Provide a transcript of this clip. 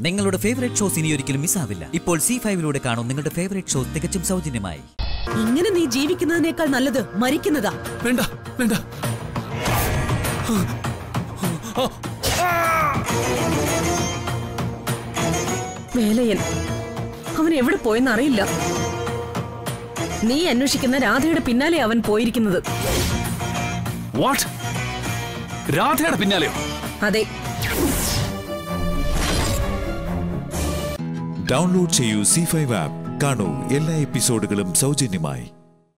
നിങ്ങളുടെ favourite shows ഇനി ഒരിക്കലും മിസ്സാവില്ല ഇപ്പോൾ സി ഫൈവിലൂടെ കാണും നിങ്ങളുടെ ഫേവറേറ്റ് ഷോ തികച്ചും സൗജന്യമായി ഇങ്ങനെ നീ ജീവിക്കുന്നതിനേക്കാൾ നല്ലത് മരിക്കുന്നതാ വേണ്ട വേണ്ട വേലയൻ അവൻ എവിടെ പോയെന്ന് അറിയില്ല നീ അന്വേഷിക്കുന്ന രാധയുടെ പിന്നാലെ അവൻ പോയിരിക്കുന്നത് വാട്ട് രാധയുടെ പിന്നാലെയോ അതെ ഡൗൺലോഡ് ചെയ്യൂ സി ഫൈവ് ആപ്പ് കാണൂ എല്ലാ എപ്പിസോഡുകളും സൗജന്യമായി